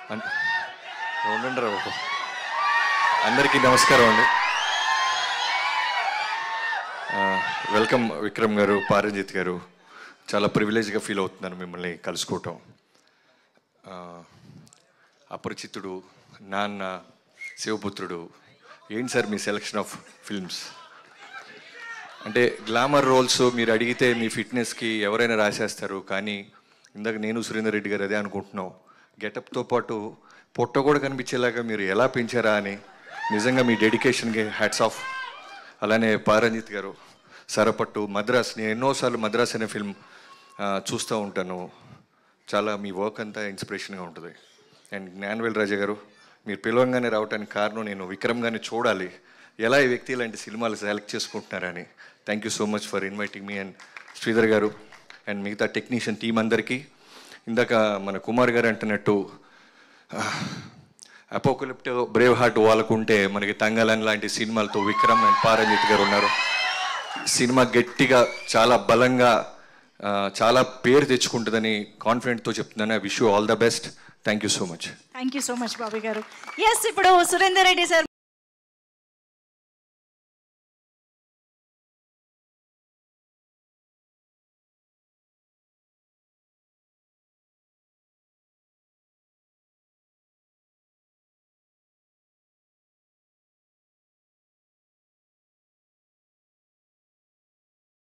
అన్- ఉండండి రా బాబు అందరికీ నమస్కారం అండి ఆ, వెల్కమ్ విక్రమ్ గారు పారంజిత్ గారు చాలా ప్రివిలేజ్గా ఫీల్ అవుతున్నాను మిమ్మల్ని కలుసుకోవటం ఆ, అపరిచితుడు నాన్న శివపుత్రుడు ఏంటి సార్ మీ సెలెక్షన్ ఆఫ్ ఫిల్మ్స్ అంటే గ్లామర్ రోల్స్ మీరు అడిగితే మీ ఫిట్నెస్కి ఎవరైనా రాసేస్తారు కానీ ఇందాక నేను సురేందర్ రెడ్డి గారు అదే అనుకుంటున్నాం గెటప్తో పాటు పొట్ట కూడా కనిపించేలాగా మీరు ఎలా పెంచారా అని నిజంగా మీ డెడికేషన్కి హ్యాట్స్ ఆఫ్ అలానే పారంజిత్ గారు సరపట్టు మద్రాస్ నేను ఎన్నోసార్లు మద్రాస్ అనే ఫిల్మ్ చూస్తూ ఉంటాను చాలా మీ వర్క్ అంతా ఇన్స్పిరేషన్గా ఉంటుంది అండ్ జ్ఞానవేల్ రాజా గారు మీరు పిలవంగానే రావడానికి కారణం నేను విక్రమ్ గారిని చూడాలి ఎలా ఈ వ్యక్తి ఇలాంటి సినిమాలు సెలెక్ట్ చేసుకుంటున్నారని thank you so much for inviting మీ అండ్ శ్రీధర్ గారు అండ్ మిగతా టెక్నీషియన్ టీం అందరికీ ఇందాక మన కుమార్ గారు అంటున్నట్టు అపోకలిప్ట్ బ్రేవ్ హార్ట్ వాళ్ళకుంటే మనకి తంగలన్ లాంటి సినిమాలతో విక్రమ్ అండ్ పారంజిత్ గారు ఉన్నారు సినిమా గట్టిగా చాలా బలంగా ఆ, చాలా పేరు తెచ్చుకుంటుందని కాన్ఫిడెంట్తో చెప్తున్నాను I wish you all the best thank you so much thank you so much Bobby garu yes ఇప్పుడు సురేందర్ రెడ్డి సార్